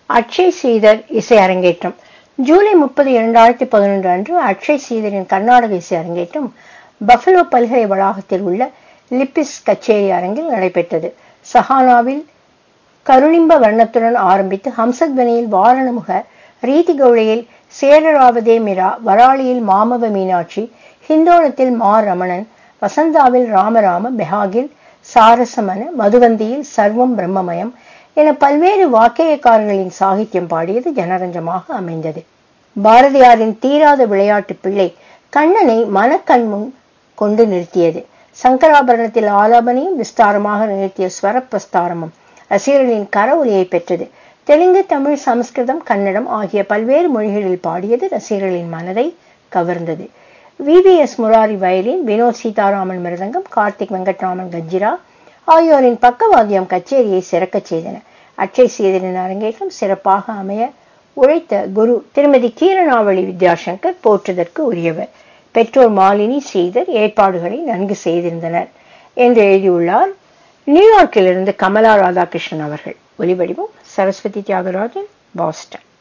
அக்ஷய் ஸ்ரீதர் இசை அரங்கேற்றம் ஜூலை முப்பது இரண்டாயிரத்தி பதினொன்று அன்று அக்ஷய் ஸ்ரீதரின் கர்நாடக இசை அரங்கேற்றம் பஃபலோ பல்கலை வளாகத்தில் உள்ள லிப்பிஸ் கச்சேரி அரங்கில் நடைபெற்றது சஹானாவில் கருளிம்ப வர்ணத்துடன் ஆரம்பித்து ஹம்சத்வனியில் வாரணமுக ரீதி கௌளையில் சேரராவதே மிரா வராளியில் மாமவ மீனாட்சி ஹிந்தோளத்தில் மா ரமணன் வசந்தாவில் ராமராம பெஹாகில் சாரசமன மதுவந்தியில் சர்வம் பிரம்மமயம் என பல்வேறு வாக்கியக்காரர்களின் சாகித்யம் பாடியது ஜனரஞ்சமாக அமைந்தது பாரதியாரின் தீராத விளையாட்டு பிள்ளை கண்ணனை மனக்கண் முன் கொண்டு நிறுத்தியது சங்கராபரணத்தில் ஆலாபனையும் விஸ்தாரமாக நிறுத்திய ஸ்வர பிரஸ்தாரமும் ரசிகர்களின் கர ஒலியை பெற்றது தெலுங்கு தமிழ் சமஸ்கிருதம் கன்னடம் ஆகிய பல்வேறு மொழிகளில் பாடியது ரசிகர்களின் மனதை கவர்ந்தது விவிஎஸ் முராரி வயலின் வினோத் சீதாராமன் மிருதங்கம் கார்த்திக் வெங்கட்ராமன் கஜ்ஜிரா ஆகியோரின் பக்கவாத்தியம் கச்சேரியை சிறக்கச் செய்தன அட்சை சீதரின் அரங்கேற்றம் சிறப்பாக அமைய உழைத்த குரு திருமதி கீரனாவளி வித்யாசங்கர் போற்றுதற்கு உரியவர் பெற்றோர் மாலினி ஸ்ரீதர் ஏற்பாடுகளை நன்கு செய்திருந்தனர் என்று எழுதியுள்ளார் நியூயார்க்கிலிருந்து கமலா ராதாகிருஷ்ணன் அவர்கள் ஒலிவடிவம் சரஸ்வதி தியாகராஜன் பாஸ்டன்